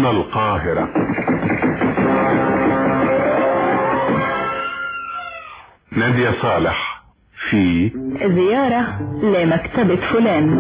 القاهرة نادية صالح في زيارة لمكتبة فلان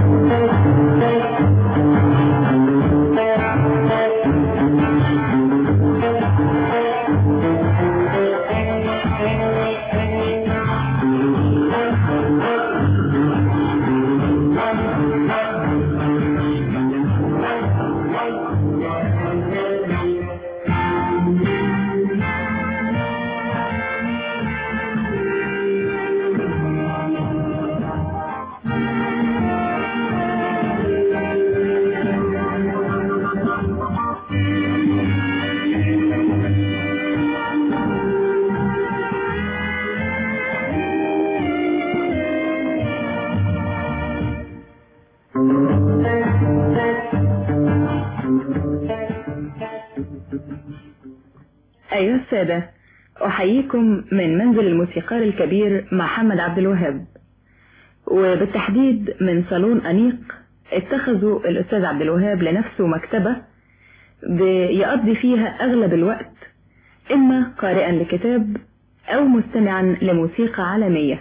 أيها السادة أحييكم من منزل الموسيقار الكبير محمد عبد الوهاب وبالتحديد من صالون أنيق اتخذوا الأستاذ عبد الوهاب لنفسه مكتبة بيقضي فيها أغلب الوقت إما قارئا لكتاب أو مستمعا لموسيقى عالمية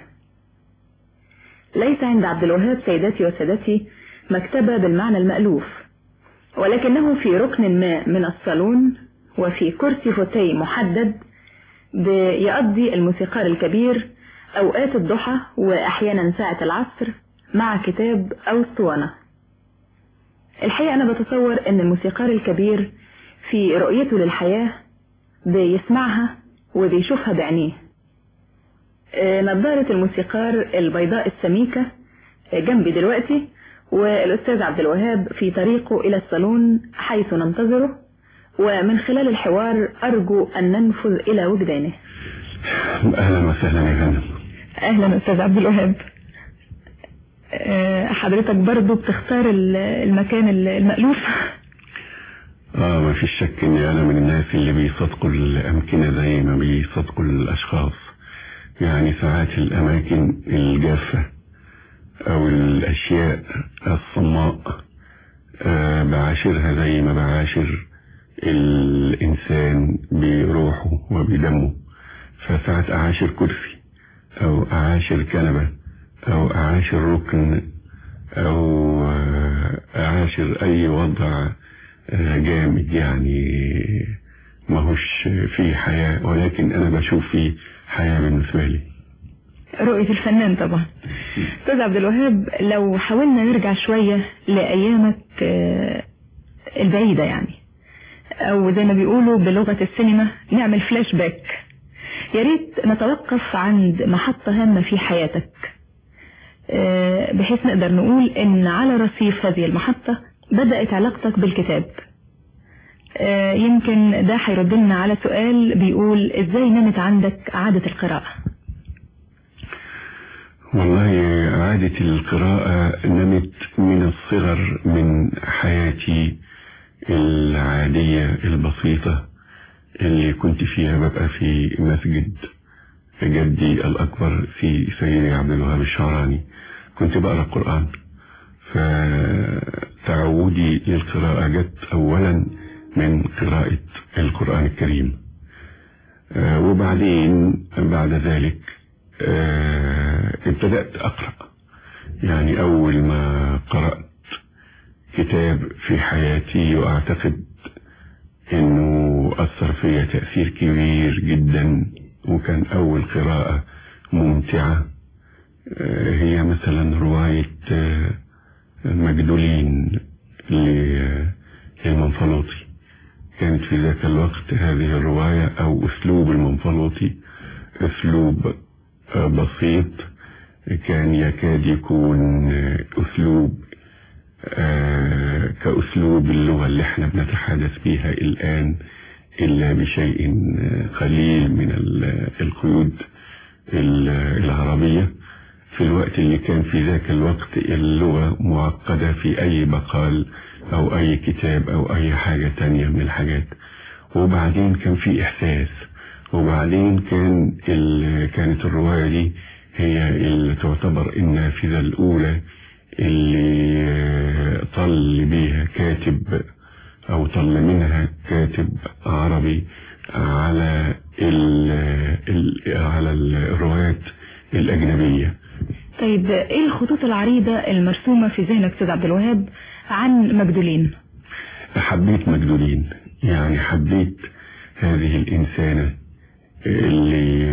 ليس عند عبد الوهاب سيداتي وسادتي مكتبة بالمعنى المألوف ولكنه في ركن ما من الصالون وفي كرسي فوتي محدد بيقضي الموسيقار الكبير أوقات الضحى وأحيانا ساعة العصر مع كتاب أو اسطوانة الحقيقة أنا بتصور أن الموسيقار الكبير في رؤيته للحياة بيسمعها وبيشوفها بعينيه نظارة الموسيقار البيضاء السميكة جنبي دلوقتي والأستاذ عبد الوهاب في طريقه إلى الصالون حيث ننتظره ومن خلال الحوار أرجو أن ننفذ إلى وجدانه أهلا وسهلا يا فندم أهلا أستاذ عبد الوهاب حضرتك برضو بتختار المكان المألوف اه ما فيش شك اني انا من الناس اللي بيصدقوا الامكنة زي ما بيصدقوا الاشخاص يعني ساعات الاماكن الجافة او الاشياء الصماء آه بعاشرها زي ما بعاشر الإنسان بروحه وبدمه فساعة أعاشر كرسي أو أعاشر كنبة أو أعاشر ركن أو أعاشر أي وضع جامد يعني ماهوش فيه حياة ولكن أنا بشوف فيه حياة بالنسبة لي رؤية الفنان طبعا أستاذ عبد الوهاب لو حاولنا نرجع شوية لأيامك البعيدة يعني او زي ما بيقولوا بلغة السينما نعمل فلاش باك يا ريت نتوقف عند محطة هامة في حياتك بحيث نقدر نقول ان على رصيف هذه المحطة بدأت علاقتك بالكتاب يمكن ده هيرد لنا على سؤال بيقول ازاي نمت عندك عادة القراءة والله عادة القراءة نمت من الصغر من حياتي العادية البسيطة اللي كنت فيها ببقى في مسجد جدي الأكبر في سيدي عبد الوهاب الشعراني كنت بقرأ القرآن فتعودي للقراءة جت أولا من قراءة القرآن الكريم وبعدين بعد ذلك ابتدأت أقرأ يعني أول ما قرأت كتاب في حياتي واعتقد انه اثر فيا تأثير كبير جدا وكان اول قراءة ممتعة هي مثلا رواية مجدولين للمنفلوطي كانت في ذاك الوقت هذه الرواية او اسلوب المنفلوطي اسلوب بسيط كان يكاد يكون اسلوب آه كأسلوب اللغة اللي احنا بنتحدث بها الآن إلا بشيء قليل من القيود العربية في الوقت اللي كان في ذاك الوقت اللغة معقدة في أي بقال أو أي كتاب أو أي حاجة تانية من الحاجات وبعدين كان في إحساس وبعدين كان كانت الرواية دي هي اللي تعتبر النافذة الأولى اللي طل بيها كاتب او طل منها كاتب عربي على ال ال على الروايات الاجنبيه طيب ايه الخطوط العريضة المرسومة في ذهنك استاذ عبد الوهاب عن مجدولين حبيت مجدولين يعني حبيت هذه الإنسانة اللي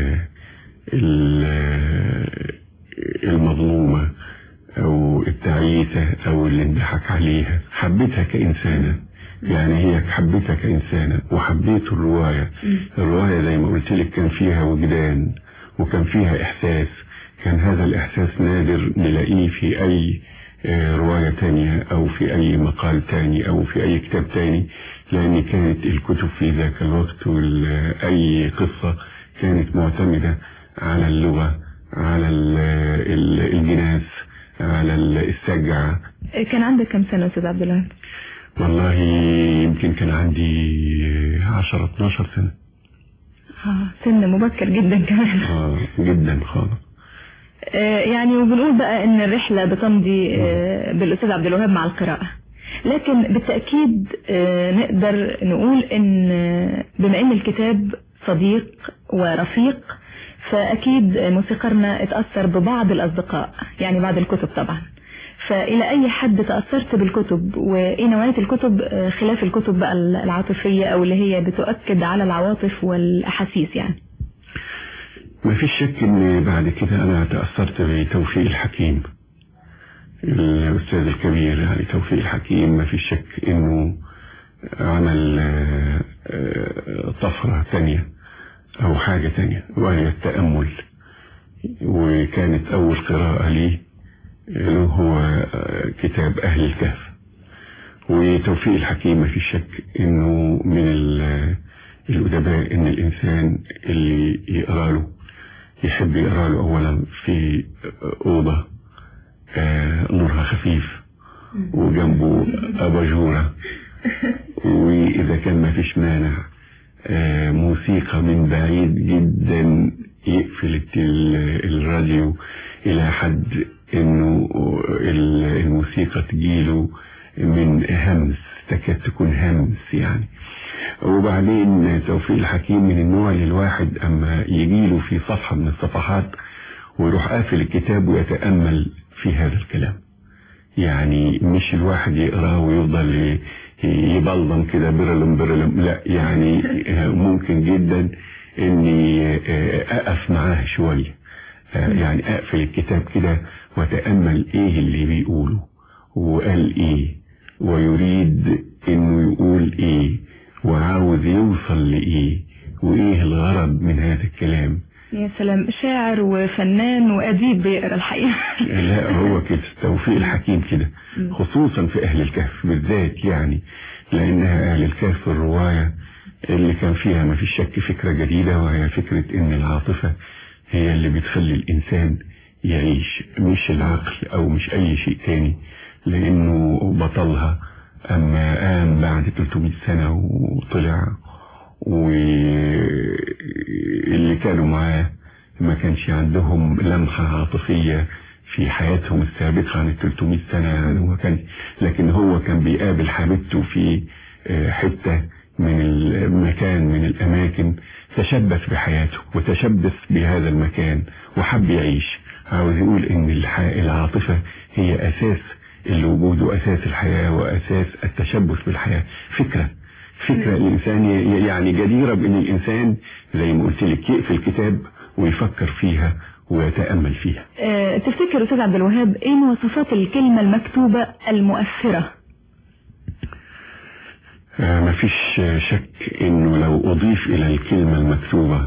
المظلومة أو التعيسة أو اللي انضحك عليها حبيتها كإنسانة يعني هي حبيتها كإنسانة وحبيت الرواية الرواية زي ما قلت لك كان فيها وجدان وكان فيها إحساس كان هذا الإحساس نادر نلاقيه في أي رواية تانية أو في أي مقال تاني أو في أي كتاب تاني لأن كانت الكتب في ذاك الوقت أي قصة كانت معتمدة على اللغة على الجناس على السجع كان عندك كم سنة أستاذ عبد الوهاب؟ والله يمكن كان عندي 10 12 سنة اه سن مبكر جدا كمان اه جدا خالص يعني وبنقول بقى ان الرحلة بتمضي بالاستاذ عبد الوهاب مع القراءة لكن بالتأكيد نقدر نقول ان بما ان الكتاب صديق ورفيق فأكيد موسيقارنا اتأثر ببعض الأصدقاء يعني بعض الكتب طبعا فإلى أي حد تأثرت بالكتب وإيه نوعية الكتب خلاف الكتب بقى العاطفية أو اللي هي بتؤكد على العواطف والأحاسيس يعني ما فيش شك ان بعد كده انا تأثرت بتوفيق الحكيم الاستاذ الكبير يعني توفيق الحكيم ما فيش شك انه عمل طفرة تانية او حاجة تانية وهي التأمل وكانت اول قراءة لي هو كتاب اهل الكهف وتوفيق الحكيم ما فيش شك انه من الادباء ان الانسان اللي يقرأ له يحب يقرأ له أولا في أوضة آه نورها خفيف وجنبه أباجورة وإذا كان ما فيش مانع آه موسيقى من بعيد جدا يقفل الراديو إلى حد إنه الموسيقى تجيله من همس تكاد تكون همس يعني وبعدين توفيق الحكيم من النوع اللي الواحد اما يجيله في صفحة من الصفحات ويروح قافل الكتاب ويتأمل في هذا الكلام يعني مش الواحد يقراه ويفضل يبلم كده برلم برلم لا يعني ممكن جدا اني اقف معاه شوية يعني اقفل الكتاب كده واتأمل ايه اللي بيقوله وقال ايه ويريد انه يقول ايه وعاوز يوصل لإيه وإيه الغرض من هذا الكلام يا سلام شاعر وفنان وأديب بيقرا الحقيقة لا هو كده توفيق الحكيم كده خصوصا في أهل الكهف بالذات يعني لأنها أهل الكهف الرواية اللي كان فيها ما فيش شك فكرة جديدة وهي فكرة إن العاطفة هي اللي بتخلي الإنسان يعيش مش العقل أو مش أي شيء تاني لأنه بطلها أما قام بعد 300 سنة وطلع واللي كانوا معاه ما كانش عندهم لمحة عاطفية في حياتهم السابقة عن ال 300 سنة يعني هو كان لكن هو كان بيقابل حبيبته في حتة من المكان من الأماكن تشبث بحياته وتشبث بهذا المكان وحب يعيش عاوز يقول إن العاطفة هي أساس الوجود وأساس الحياة وأساس التشبث بالحياة فكرة فكرة الإنسان يعني جديرة بأن الإنسان زي ما قلت لك يقفل الكتاب ويفكر فيها ويتأمل فيها أه تفتكر أستاذ عبد الوهاب إيه مواصفات الكلمة المكتوبة المؤثرة أه ما فيش شك إنه لو أضيف إلى الكلمة المكتوبة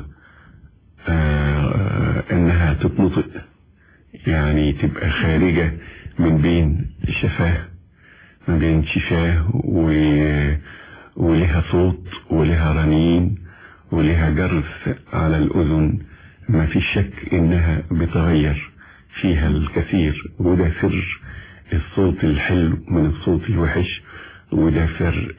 أه أنها تتنطق يعني تبقى خارجة من بين الشفاه من بين شفاه و... ولها صوت ولها رنين ولها جرس على الأذن ما في شك إنها بتغير فيها الكثير وده سر الصوت الحلو من الصوت الوحش وده فرق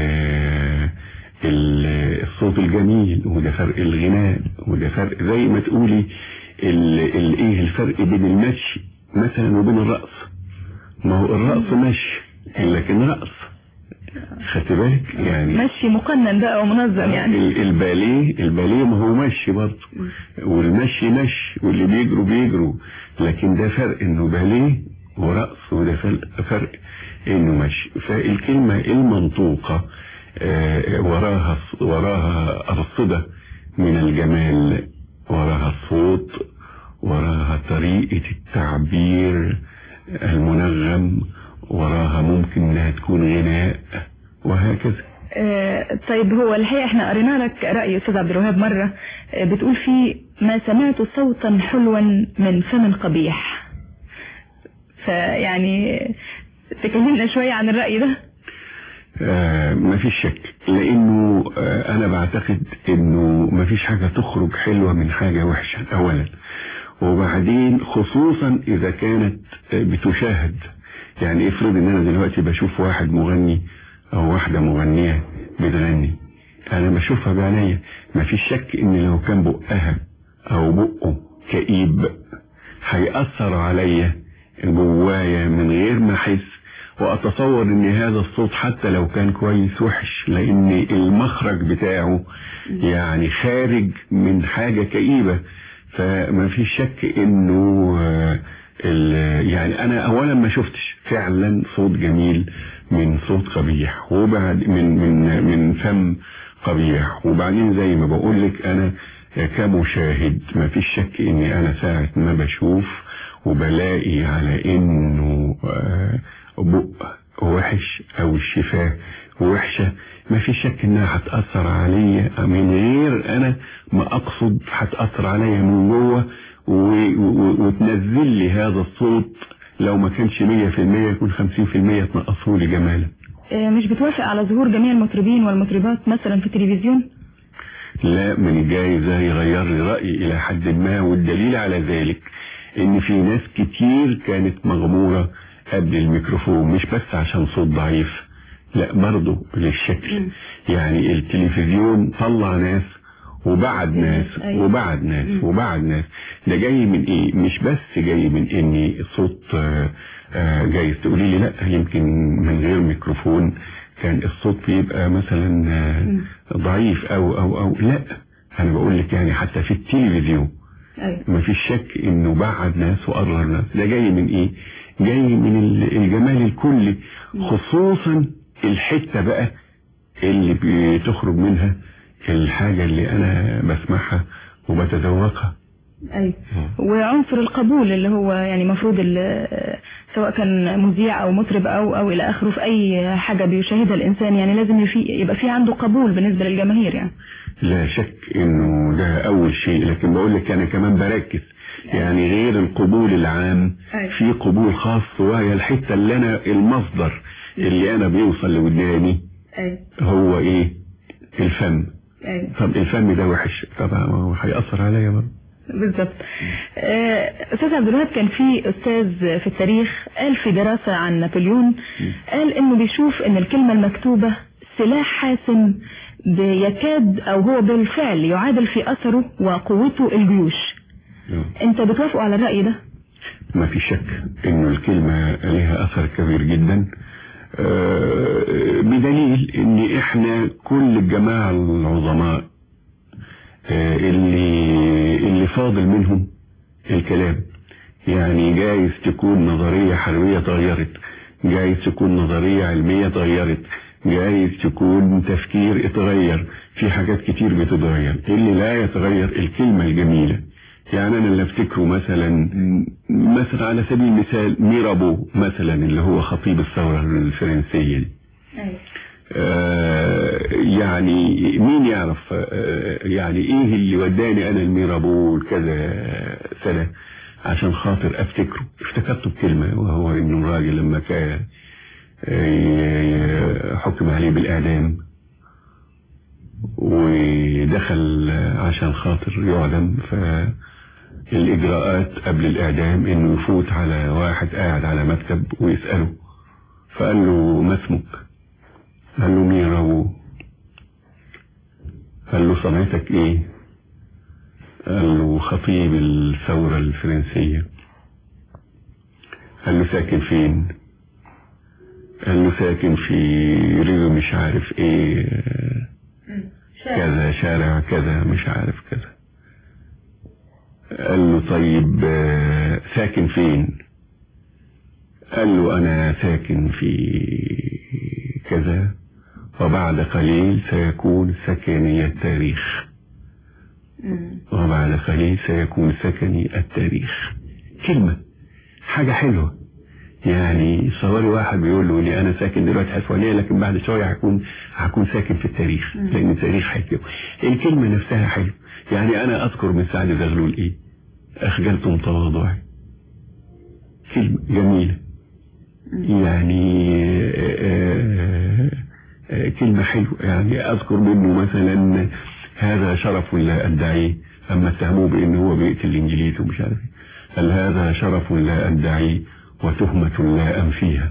الصوت الجميل وده فرق الغناء وده فرق زي ما تقولي ايه الفرق بين المشي مثلا وبين الرقص ما هو الرقص مشي لكن رقص خدت بالك يعني مشي مقنن بقى ومنظم يعني ال- الباليه الباليه ما هو مشي برضه والمشي مشي واللي بيجروا بيجروا لكن ده فرق انه باليه ورقص وده فرق, فرق انه مشي فالكلمة المنطوقة آه، وراها وراها أرصدة من الجمال وراها الصوت وراها طريقة التعبير المنغم وراها ممكن انها تكون غناء وهكذا آه، طيب هو الحقيقة احنا قرينا لك رأي أستاذ عبد الوهاب مرة آه، بتقول فيه ما سمعت صوتا حلوا من فم قبيح فيعني تكلمنا شوية عن الرأي ده آه ما فيش شك لانه آه انا بعتقد انه ما فيش حاجة تخرج حلوة من حاجة وحشة اولا وبعدين خصوصا اذا كانت آه بتشاهد يعني افرض ان انا دلوقتي بشوف واحد مغني او واحدة مغنية بتغني انا بشوفها بعينيا ما فيش شك ان لو كان بقها او بقه كئيب هيأثر عليا جوايا من غير ما احس واتصور ان هذا الصوت حتى لو كان كويس وحش لان المخرج بتاعه يعني خارج من حاجة كئيبة فما في شك انه آه، ال- يعني انا اولا ما شفتش فعلا صوت جميل من صوت قبيح وبعد من من من فم قبيح وبعدين زي ما بقول لك انا كمشاهد ما فيش شك اني انا ساعة ما بشوف وبلاقي على انه آه، بق وحش او الشفاه وحشة ما في شك انها هتأثر عليا من غير انا ما اقصد هتأثر عليا من جوه و- و- وتنزل لي هذا الصوت لو ما كانش 100% يكون 50% تنقصه لي جمالا آه، مش بتوافق على ظهور جميع المطربين والمطربات مثلا في التلفزيون لا من الجايز ده يغير لي رأيي إلى حد ما والدليل على ذلك إن في ناس كتير كانت مغمورة قبل الميكروفون مش بس عشان صوت ضعيف لا برضه للشكل يعني التلفزيون طلع ناس وبعد ناس أيوة. وبعد ناس وبعد ناس ده جاي من ايه مش بس جاي من اني صوت آه، آه، جايز تقولي لي لا يمكن من غير ميكروفون كان الصوت بيبقى مثلا آه، ضعيف او او او لا انا بقول لك يعني حتى في التلفزيون ايوه ما فيش شك انه بعد ناس وقرر ناس ده جاي من ايه جاي من ال- الجمال الكلي خصوصا الحتة بقى اللي بتخرج منها الحاجة اللي انا بسمعها وبتذوقها ايوه وعنصر القبول اللي هو يعني مفروض ال- سواء كان مذيع او مطرب او او الى اخره في اي حاجه بيشاهدها الانسان يعني لازم يفي يبقى في عنده قبول بالنسبه للجماهير يعني لا شك انه ده اول شيء لكن بقول لك انا كمان بركز يعني غير القبول العام أيوة. في قبول خاص وهي الحتة اللي انا المصدر اللي انا بيوصل لوداني ايوه هو ايه الفم ايوه طب الفم ده وحش طبعا هو هيأثر عليا برضه بالظبط آه، استاذ عبد الوهاب كان في استاذ في التاريخ قال في دراسة عن نابليون قال انه بيشوف ان الكلمة المكتوبة سلاح حاسم بيكاد او هو بالفعل يعادل في اثره وقوته الجيوش انت بتوافق على الرأي ده ما في شك انه الكلمة لها اثر كبير جدا آه، بدليل ان احنا كل الجماعة العظماء آه، اللي اللي فاضل منهم الكلام يعني جايز تكون نظرية حربية اتغيرت جايز تكون نظرية علمية اتغيرت جايز تكون تفكير اتغير في حاجات كتير بتتغير اللي لا يتغير الكلمة الجميلة يعني انا اللي افتكره مثلا مثلا على سبيل المثال ميرابو مثلا اللي هو خطيب الثورة الفرنسية دي آه، يعني مين يعرف آه، يعني ايه اللي وداني انا الميرابو كذا سنة عشان خاطر افتكره افتكرته بكلمة وهو انه الراجل لما كان آه، حكم عليه بالاعدام ودخل عشان خاطر يعدم فالاجراءات قبل الاعدام انه يفوت على واحد قاعد على مكتب ويسأله فقال له ما اسمك قال له ميرو قال له صنعتك ايه قال له خطيب الثورة الفرنسية قال له ساكن فين قال له ساكن في ريو مش عارف ايه كذا شارع كذا مش عارف كذا قال له طيب آه، ساكن فين قال له انا ساكن في كذا وبعد قليل سيكون سكني التاريخ وبعد قليل سيكون سكني التاريخ كلمة حاجة حلوة يعني صوري واحد بيقول له لي انا ساكن دلوقتي حسوانية لكن بعد شوية هكون هكون ساكن في التاريخ لان التاريخ حلو الكلمة نفسها حلو يعني انا اذكر من سعد زغلول ايه اخجلتم تواضعي كلمة جميلة يعني آه، آه، كلمة حلوة يعني اذكر منه مثلا هذا شرف لا ادعيه اما اتهموه بان هو بيقتل الانجليز ومش عارف ايه قال هذا شرف لا ادعيه وتهمة لا أنفيها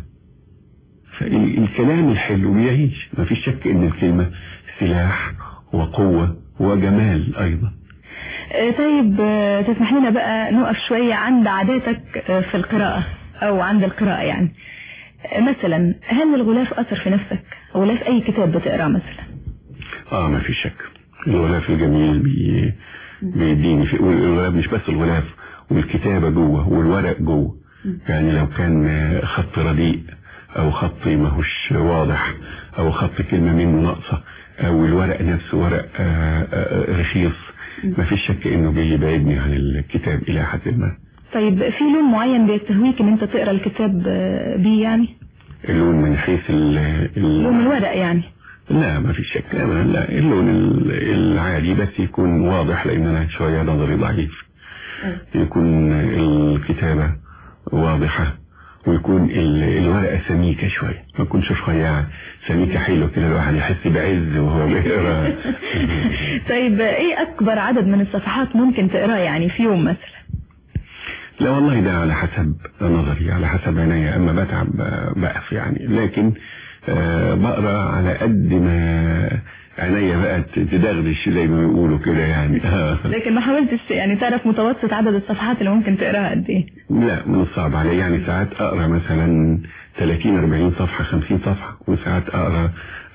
فالكلام الحلو بيعيش ما فيش شك ان الكلمة سلاح وقوة وجمال ايضا آه، طيب آه، تسمح لنا بقى نقف شوية عند عاداتك آه، في القراءة او عند القراءة يعني آه، مثلا هل الغلاف اثر في نفسك غلاف اي كتاب بتقراه مثلا اه ما فيش شك الغلاف الجميل بي بيديني في والغلاف مش بس الغلاف والكتابة جوه والورق جوه يعني لو كان آه، خط رديء او خط ماهوش واضح او خط كلمة منه ناقصة او الورق نفسه ورق آه، آه، رخيص ما فيش شك انه بيبعدني عن الكتاب الى حد ما طيب في لون معين بيستهويك ان انت تقرا الكتاب آه، بيه يعني اللون من حيث ال ال- لون الورق يعني لا ما فيش شك ابدا لا اللون ال- العادي بس يكون واضح لان انا شويه نظري ضعيف يكون الكتابه واضحه ويكون ال- الورقه سميكه شويه ما تكونش رفيعه سميكه حلوه كده الواحد يحس بعز وهو بيقرا طيب آه، ايه اكبر عدد من الصفحات ممكن تقراه يعني في يوم مثلا لا والله ده على حسب نظري على حسب عينيا اما بتعب ب- بقف يعني لكن آه، بقرا على قد ما عينيا بقى تدغدش زي ما بيقولوا كده يعني آه. لكن ما حاولتش يعني تعرف متوسط عدد الصفحات اللي ممكن تقراها قد ايه لا من الصعب علي يعني ساعات اقرا مثلا 30 40 صفحه 50 صفحه وساعات اقرا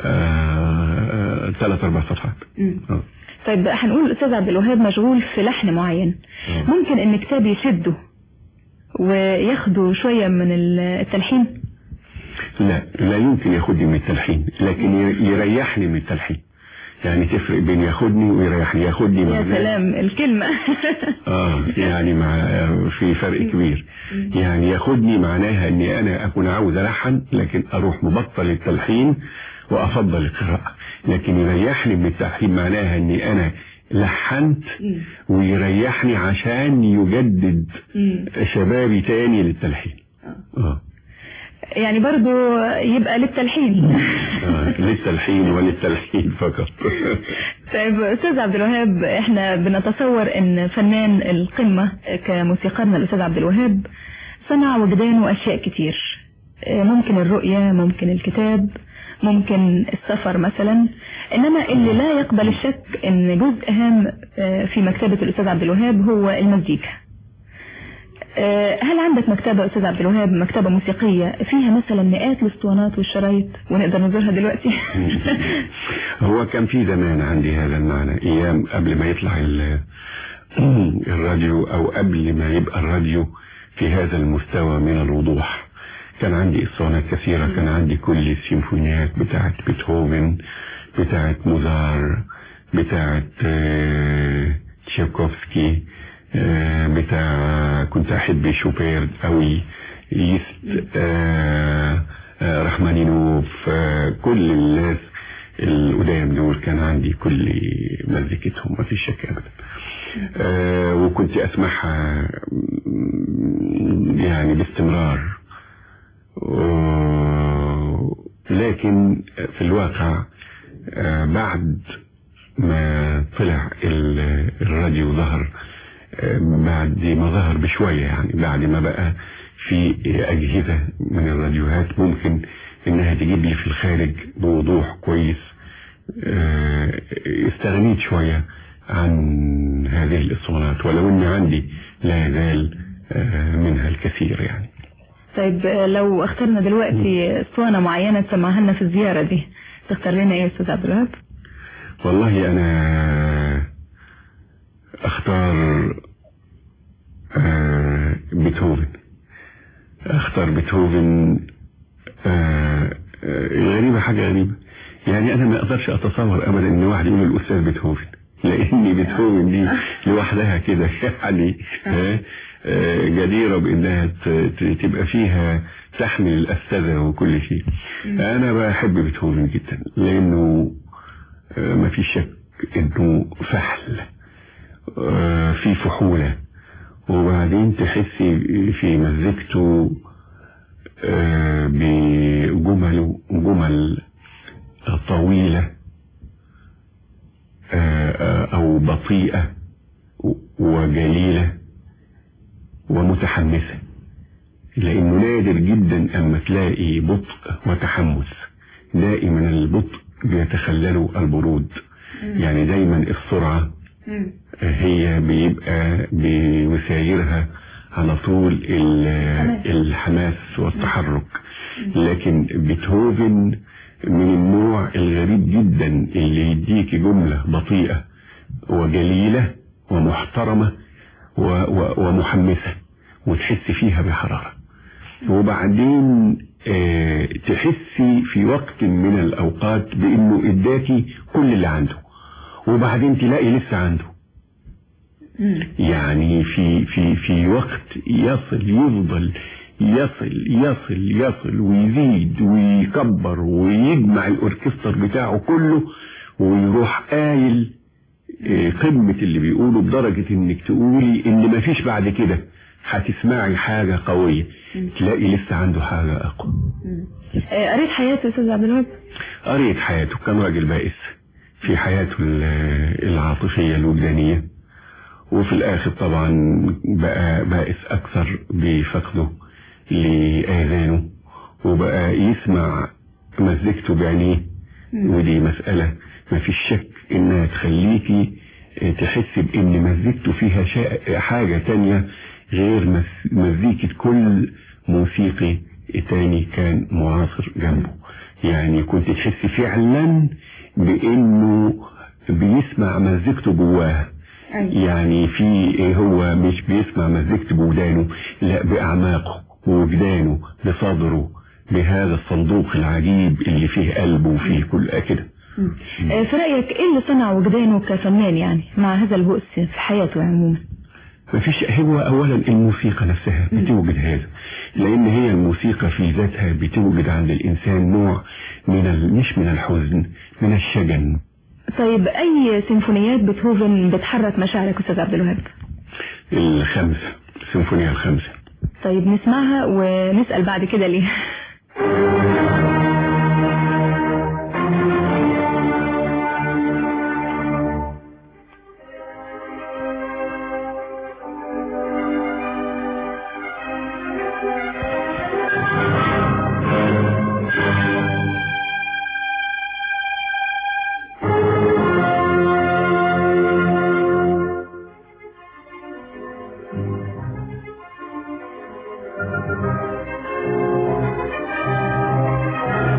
ثلاث اربع صفحات آه. طيب هنقول الاستاذ عبد الوهاب مشغول في لحن معين آه. ممكن ان كتاب يشده وياخده شوية من التلحين لا لا يمكن ياخدني من التلحين لكن ي- يريحني من التلحين يعني تفرق بين ياخدني ويريحني ياخدني يا معناه- سلام الكلمة اه يعني مع في فرق كبير يعني ياخدني معناها اني انا اكون عاوز الحن لكن اروح مبطل التلحين وافضل القراءة لكن يريحني من التلحين معناها اني انا لحنت ويريحني عشان يجدد شبابي تاني للتلحين اه يعني برضو يبقى للتلحين آه، للتلحين وللتلحين فقط طيب استاذ عبد الوهاب احنا بنتصور ان فنان القمة كموسيقارنا الاستاذ عبد الوهاب صنع وجدان واشياء كتير اه، ممكن الرؤية ممكن الكتاب ممكن السفر مثلا انما اللي لا يقبل الشك ان جزء هام اه، في مكتبة الاستاذ عبد الوهاب هو المزيكا اه، هل عندك مكتبة استاذ عبد الوهاب مكتبة موسيقية فيها مثلا مئات الاسطوانات والشرايط ونقدر نزورها دلوقتي هو كان في زمان عندي هذا المعنى ايام قبل ما يطلع ال- الراديو او قبل ما يبقى الراديو في هذا المستوى من الوضوح كان عندي اسطوانات كثيرة كان عندي كل السيمفونيات بتاعت بيتهوفن بتاعت موزار بتاعت آه، تشيكوفسكي آه، بتاع كنت احب شوبيرد قوي يست آه، آه، رحمانينوف آه، كل الناس القدام دول كان عندي كل مزيكتهم ما فيش شك ابدا آه وكنت اسمعها م- يعني باستمرار و- لكن في الواقع آه بعد ما طلع ال- الراديو ظهر آه، بعد ما ظهر بشوية يعني بعد ما بقى في أجهزة من الراديوهات ممكن إنها تجيب لي في الخارج بوضوح كويس آه، استغنيت شوية عن هذه الاسطوانات ولو إن عندي لا يزال آه، منها الكثير يعني طيب آه، لو اخترنا دلوقتي اسطوانة معينة تسمعها لنا في الزيارة دي تختار لنا ايه يا استاذ عبد الوهاب؟ والله انا اختار آه بيتهوفن اختار بيتهوفن آه آه غريبة حاجة غريبة يعني انا ما اقدرش اتصور ابدا ان واحد يقول الاستاذ بيتهوفن لان بيتهوفن دي لوحدها كده يعني آه آه جديرة بانها ت- ت- تبقى فيها تحمل الاستاذة وكل شيء انا بحب بيتهوفن جدا لانه آه ما في شك انه فحل آه في فحولة وبعدين تحسي في مزيكته آه بجمل جمل طويلة آه، آه، او بطيئة وجليلة ومتحمسة لانه نادر جدا اما تلاقي بطء وتحمس دائما البطء بيتخلله البرود يعني دايما السرعة هي بيبقى بوسايرها على طول ال- الحماس والتحرك لكن بيتهوفن من النوع الغريب جدا اللي يديك جملة بطيئة وجليلة ومحترمة و- و- ومحمسة وتحس فيها بحرارة وبعدين آه، تحسي في وقت من الأوقات بأنه إداكي كل اللي عنده وبعدين تلاقي لسه عنده يعني في في في وقت يصل يفضل يصل يصل يصل ويزيد ويكبر ويجمع الاوركستر بتاعه كله ويروح قايل آه، قمة اللي بيقوله بدرجة انك تقولي ان مفيش بعد كده هتسمعي حاجة قوية تلاقي لسه عنده حاجة اقوى آه، قريت حياته يا استاذ عبد الوهاب؟ قريت حياته كان راجل بائس في حياته ال- العاطفية الوجدانية وفي الآخر طبعا بقى بائس أكثر بفقده لآذانه وبقى يسمع مزيكته بعينيه ودي مسألة ما فيش شك إنها تخليكي تحس بإن مزيكته فيها شا- حاجة تانية غير مز- مزيكة كل موسيقي تاني كان معاصر جنبه يعني كنت تحس فعلا بانه بيسمع مزيكته جواه يعني في هو مش بيسمع مزيكته بودانه لا باعماقه بوجدانه بصدره بهذا الصندوق العجيب اللي فيه قلبه وفيه كل كده آه، في رأيك ايه اللي صنع وجدانه كفنان يعني مع هذا البؤس في حياته عموما؟ مفيش هو اولا الموسيقى نفسها بتوجد هذا لان هي الموسيقى في ذاتها بتوجد عند الانسان نوع من ال... مش من الحزن من الشجن طيب اي سيمفونيات بيتهوفن بتحرك مشاعرك استاذ عبد الوهاب؟ الخمسة السيمفونية الخمسة طيب نسمعها ونسأل بعد كده ليه Thank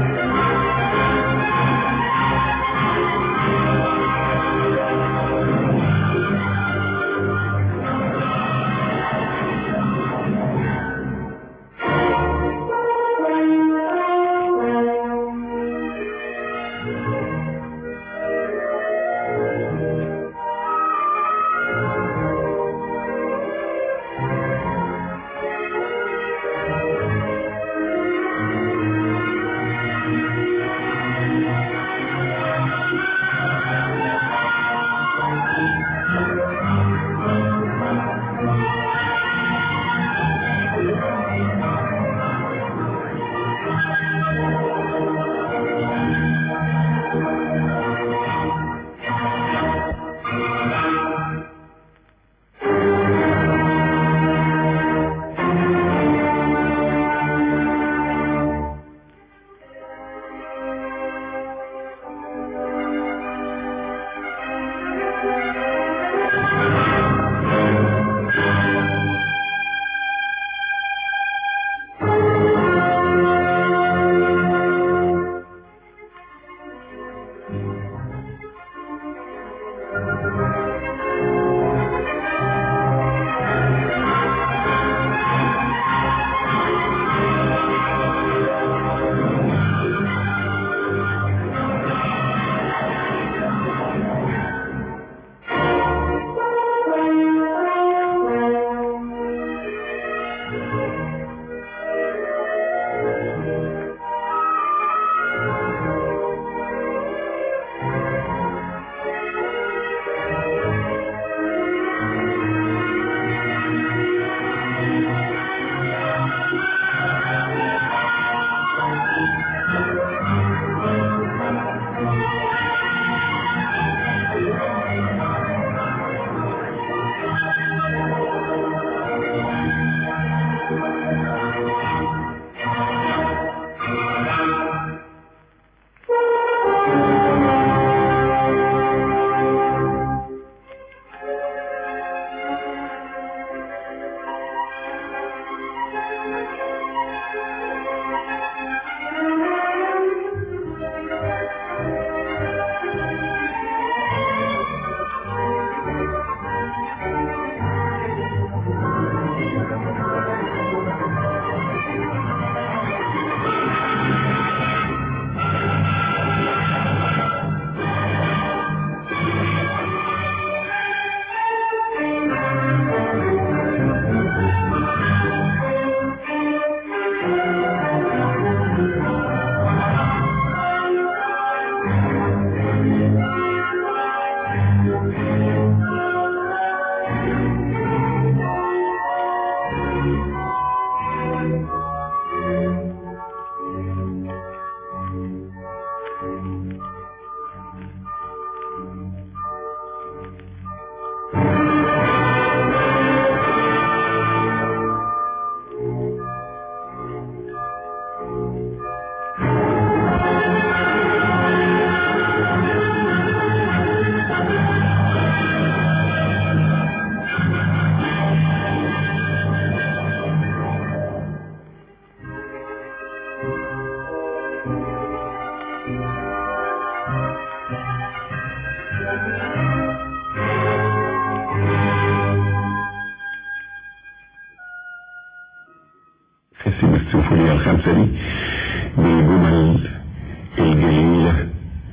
قسم السيمفونية الخامسة دي بالجمل الجميلة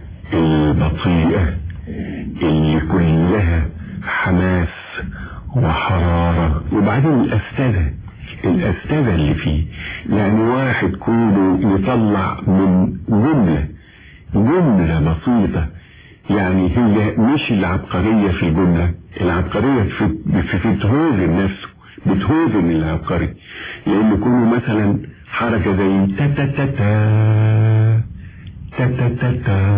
البطيئة اللي كلها حماس وحرارة وبعدين الأستاذة الأستاذة اللي فيه يعني واحد كله يطلع من جملة جملة بسيطة يعني هي مش العبقرية في الجملة العبقرية في, في, في بتهوزن نفسه بتهوزن العبقري لأن كونه مثلا حركة زي تا تا تا تا تا تا تا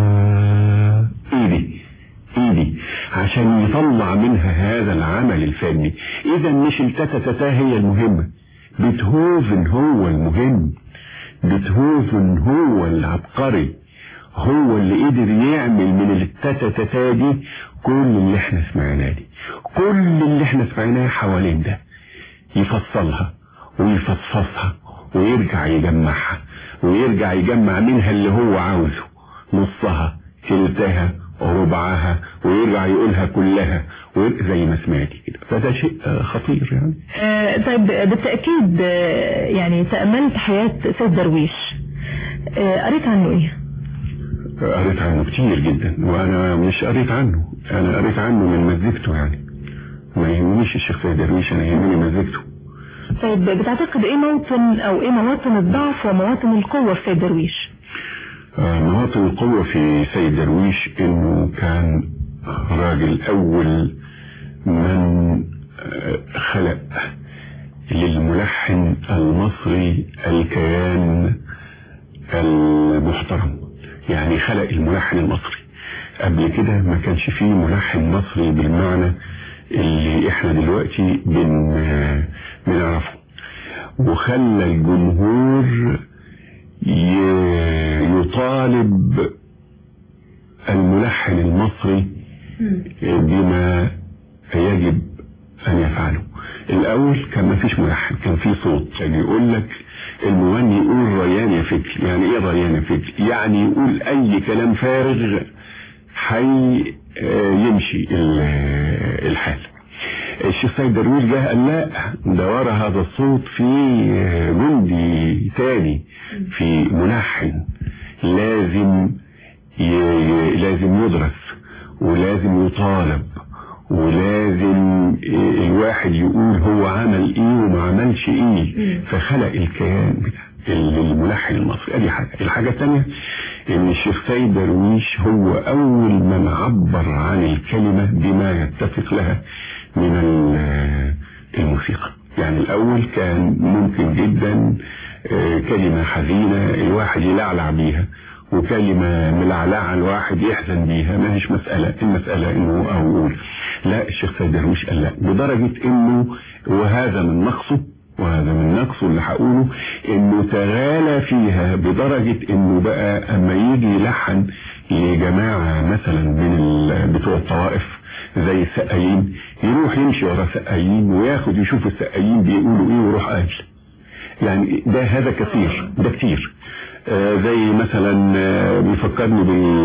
تا ايدي ايدي عشان يطلع منها هذا العمل الفني اذا مش التتا هي المهمة بيتهوفن هو المهم بيتهوفن هو العبقري هو اللي قدر يعمل من التتا دي كل اللي احنا سمعناه دي كل اللي احنا سمعناه حوالين ده يفصلها ويفصفصها ويرجع يجمعها ويرجع يجمع منها اللي هو عاوزه نصها تلتها ربعها ويرجع يقولها كلها زي ما سمعتي كده فده شيء خطير يعني آه طيب بالتأكيد آه يعني تأملت حياة سيد درويش آه قريت عنه ايه قريت عنه كتير جدا وانا مش قريت عنه انا قريت عنه من مزيكته يعني ما يهمنيش الشيخ سيد درويش انا يهمني مزيكته طيب بتعتقد ايه موطن او ايه مواطن الضعف ومواطن القوة في سيد درويش مواطن القوة في سيد درويش انه كان راجل اول من خلق للملحن المصري الكيان المحترم يعني خلق الملحن المصري قبل كده ما كانش فيه ملحن مصري بالمعنى اللي احنا دلوقتي بن بنعرفه وخلى الجمهور يطالب الملحن المصري بما يجب أن يفعله الأول كان ما فيش ملحن كان في صوت يعني يقول لك المغني يقول ريان يا فكر يعني ايه ريان يا فكر يعني يقول أي كلام فارغ حي يمشي الحال الشيخ سيد درويش جه قال لا ده ورا هذا الصوت في جندي تاني في ملحن لازم لازم يدرس ولازم يطالب ولازم الواحد يقول هو عمل ايه وما عملش ايه فخلق الكيان بتاع الملحن المصري ادي حاجة الحاجة الثانية ان الشيخ سيد درويش هو اول من عبر عن الكلمة بما يتفق لها من الموسيقى يعني الاول كان ممكن جدا كلمة حزينة الواحد يلعلع بيها وكلمة ملعلعة الواحد يحزن بيها ما هيش مسألة المسألة انه او يقول لا الشيخ سيد درويش قال لا بدرجة انه وهذا من نقصه وهذا من نقصه اللي هقوله انه تغالى فيها بدرجة انه بقى اما يجي يلحن لجماعة مثلا من بتوع الطوائف زي السقايين يروح يمشي ورا سقايين وياخد يشوف السقايين بيقولوا ايه ويروح قايل يعني ده هذا كثير ده كتير آه زي مثلا آه بيفكرني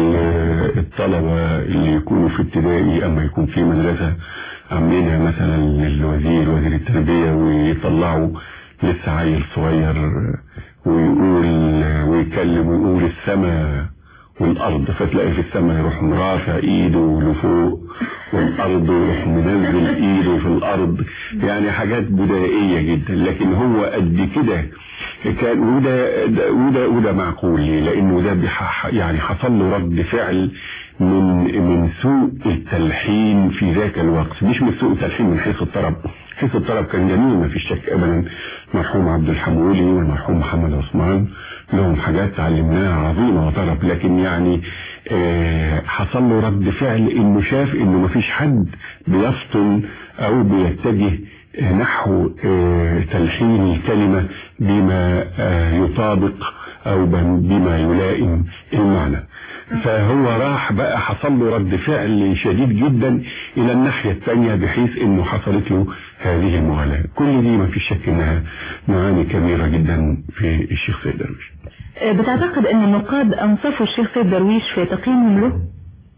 بالطلبة اللي يكونوا في ابتدائي اما يكون في مدرسة عاملينها مثلا للوزير وزير التربية ويطلعوا لسه عيل صغير ويقول ويتكلم ويقول السماء والارض فتلاقي في السماء يروح مرافع ايده لفوق والارض يروح منزل ايده في الارض يعني حاجات بدائية جدا لكن هو قد كده كان وده وده وده معقول ليه لانه ده يعني حصل له رد فعل من من سوء التلحين في ذاك الوقت مش من سوء التلحين من حيث الطرب حيث الطرب كان جميل ما فيش شك ابدا المرحوم عبد الحمولي والمرحوم محمد عثمان لهم حاجات علمناها عظيمة وطرب لكن يعني آه حصل له رد فعل انه شاف انه ما فيش حد بيفطن او بيتجه نحو آه تلحين الكلمة بما آه يطابق او بما يلائم المعنى فهو راح بقى حصل له رد فعل شديد جدا الى الناحية الثانية بحيث انه حصلت له هذه المغالاة كل دي ما في شك انها معاني كبيرة جدا في الشيخ سيد درويش بتعتقد ان النقاد انصفوا الشيخ سيد درويش في تقييمهم له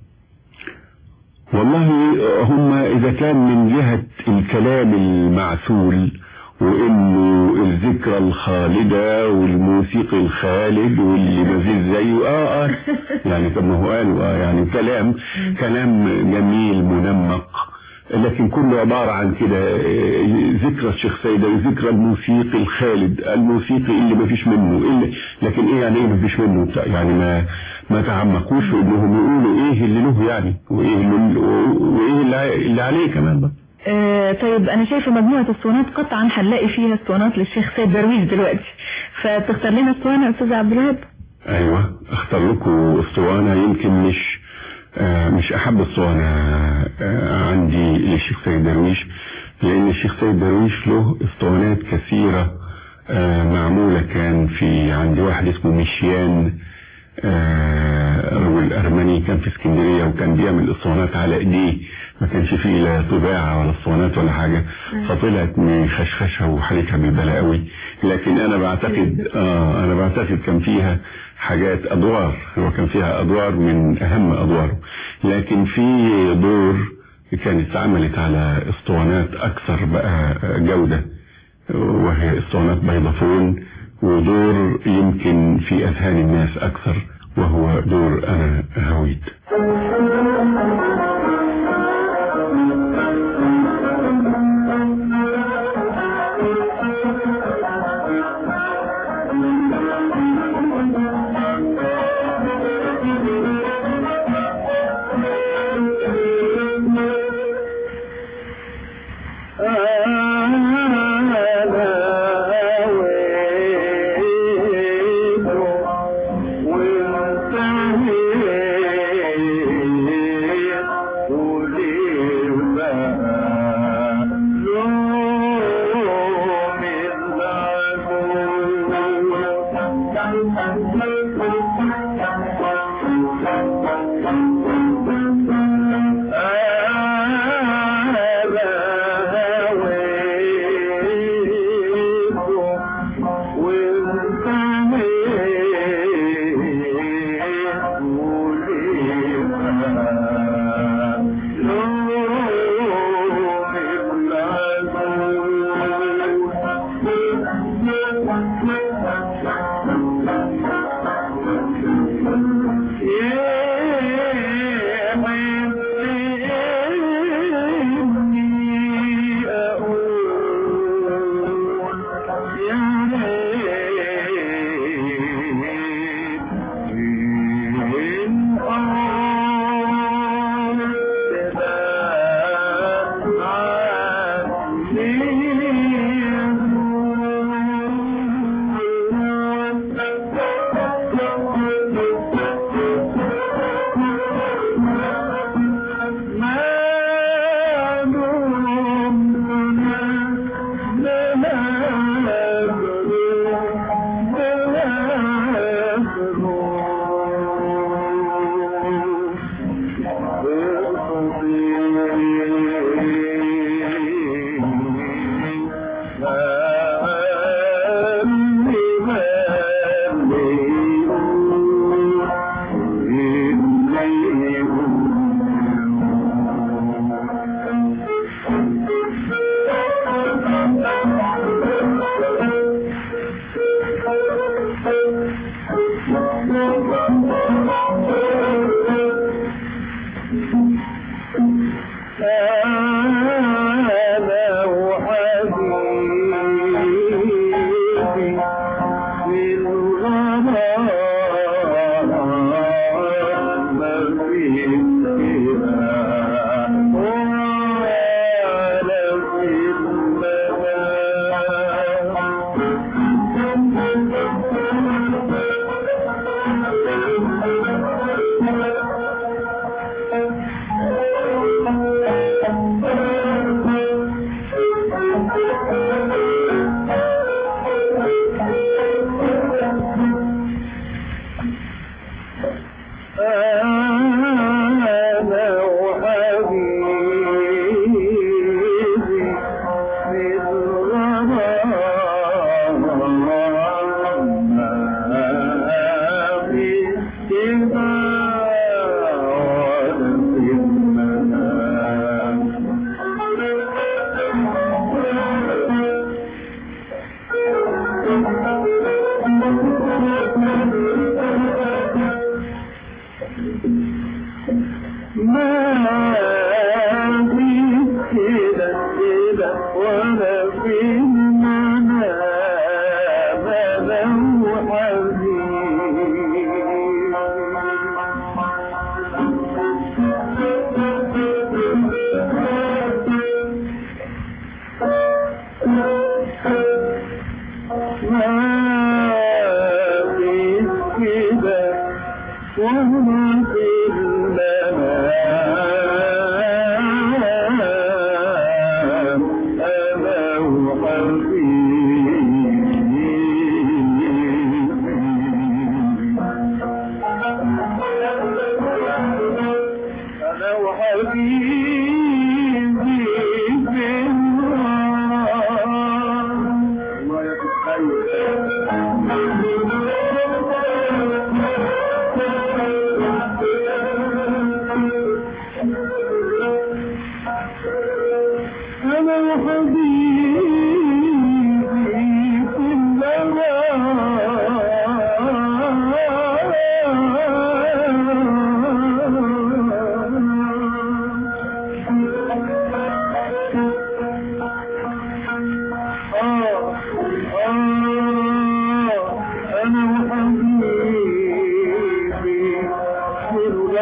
والله هم إذا كان من جهة الكلام المعسول وإنه الذكرى الخالدة والموسيقى الخالد واللي مفيش زيه آه آه يعني طب ما هو قالوا آه يعني كلام كلام جميل منمق لكن كله عبارة عن كده ذكرى الشيخ سيد ذكرى الموسيقي الخالد الموسيقي اللي ما فيش منه اللي لكن ايه يعني ايه ما فيش منه يعني ما ما تعمقوش في انهم يقولوا ايه اللي له يعني وايه اللي وايه اللي, اللي عليه كمان بقى آه طيب انا شايفه مجموعة اسطوانات قطعا هنلاقي فيها اسطوانات للشيخ سيد درويش دلوقتي فتختار لنا اسطوانة يا استاذ عبد الوهاب ايوه اختار لكم اسطوانة يمكن مش آه مش احب اسطوانة آه عندي للشيخ سيد درويش لان الشيخ سيد درويش له اسطوانات كثيرة آه معمولة كان في عند واحد اسمه ميشيان رجل ارمني كان في اسكندرية وكان بيعمل اسطوانات على ايديه ما كانش فيه لا طباعة ولا اسطوانات ولا حاجة فطلعت من خشخشها وحالتها بالبلاء قوي لكن انا بعتقد اه انا بعتقد كان فيها حاجات ادوار هو كان فيها ادوار من اهم ادواره لكن في دور كانت اتعملت على اسطوانات اكثر بقى جودة وهي اسطوانات بيضافون ودور يمكن في اذهان الناس اكثر وهو دور انا هويت ما في كده كده ولا في المنام أنا وحزين ما في كده ولا في المنام أنا وحبيبي أنا وحبيبي في النار الله أنا وحبيبي في النار أنا وحبيبي في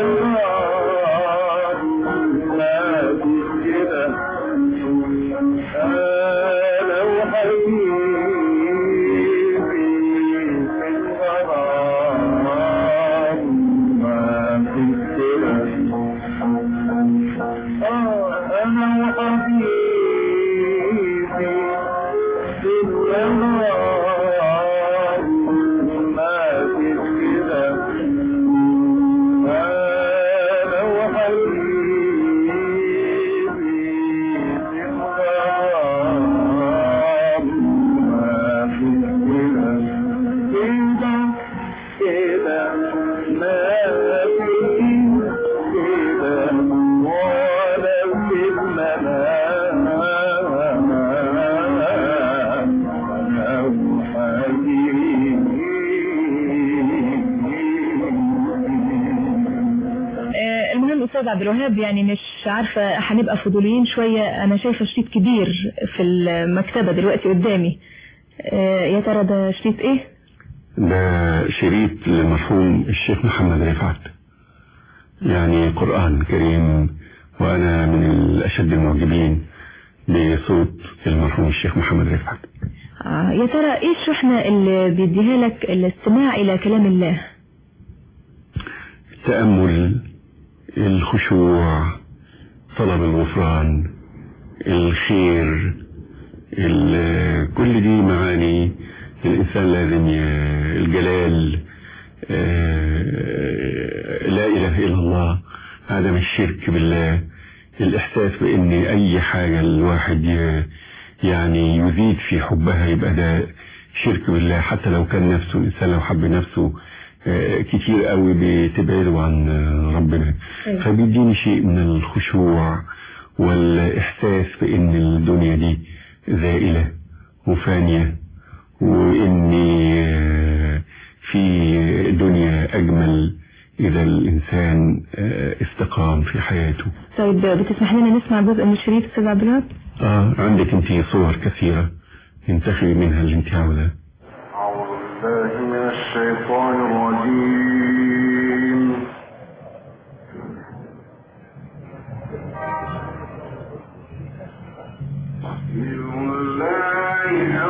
النار ما في كده أنا وحبيبي في الغرام ما في كده أنا وحبيبي في الغرام ما في كده أنا وحبيبي في الغرام ما في كده كده كده ما في كده ولا في المنام أنا وحبيبي آه، المهم أستاذ عبد الوهاب يعني مش عارفة هنبقى فضوليين شوية أنا شايفة شريط كبير في المكتبة دلوقتي قدامي آه، يا ترى ده شريط إيه؟ ده شريط للمرحوم الشيخ محمد رفعت يعني قرآن كريم وأنا من الأشد المعجبين بصوت المرحوم الشيخ محمد رفعت آه، يا ترى إيه الشحنة اللي بيديها لك الاستماع إلى كلام الله؟ التأمل الخشوع طلب الغفران الخير ال- كل دي معاني الإنسان لازم ي- الجلال آه، لا إله إلا الله عدم الشرك بالله الإحساس بأن أي حاجة الواحد ي- يعني يزيد في حبها يبقى ده شرك بالله حتى لو كان نفسه الإنسان لو حب نفسه آه، كتير قوي بتبعده عن آه، ربنا أيوة. فبيديني شيء من الخشوع والإحساس بأن الدنيا دي زائلة وفانية وإني آه، في دنيا أجمل إذا الإنسان آه، استقام في حياته طيب بتسمح لنا نسمع جزء من الشريط أستاذ عبد الوهاب؟ آه عندك أنت صور كثيرة انتخبي منها اللي أنت عاوزاه أعوذ بالله من الشيطان الرجيم بسم الله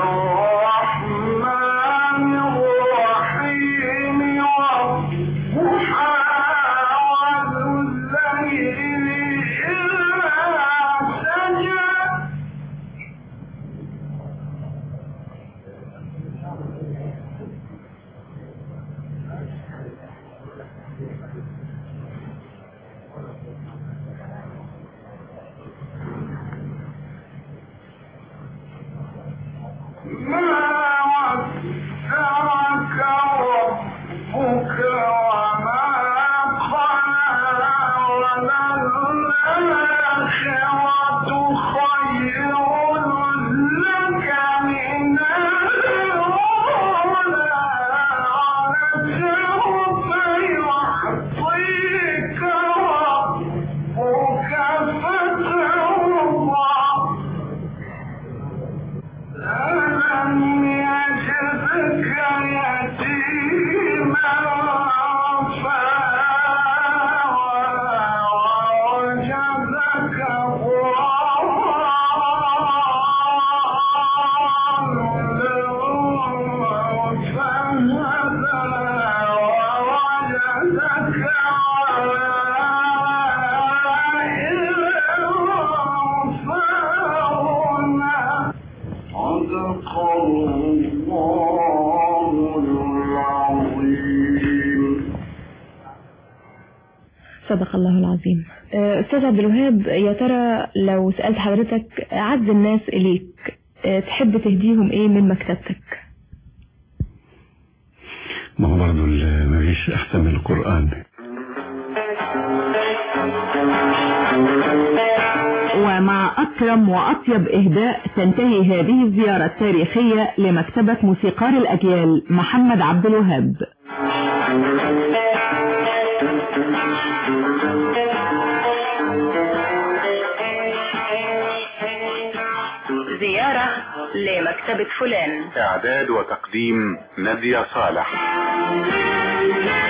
الرحمن الرحيم والضحى والليل إذا سجى ما ودعك ربك وما قلى وللآخرة خير لك من الأولى ولسوف يعطيك ربك الله العظيم آه، أستاذ عبد الوهاب يا ترى لو سألت حضرتك أعز الناس إليك آه، تحب تهديهم إيه من مكتبتك ما هو برضه ال- مفيش أحسن من القرآن ومع أكرم وأطيب إهداء تنتهي هذه الزيارة التاريخية لمكتبة موسيقار الأجيال محمد عبد الوهاب زيارة لمكتبة فلان إعداد وتقديم نادية صالح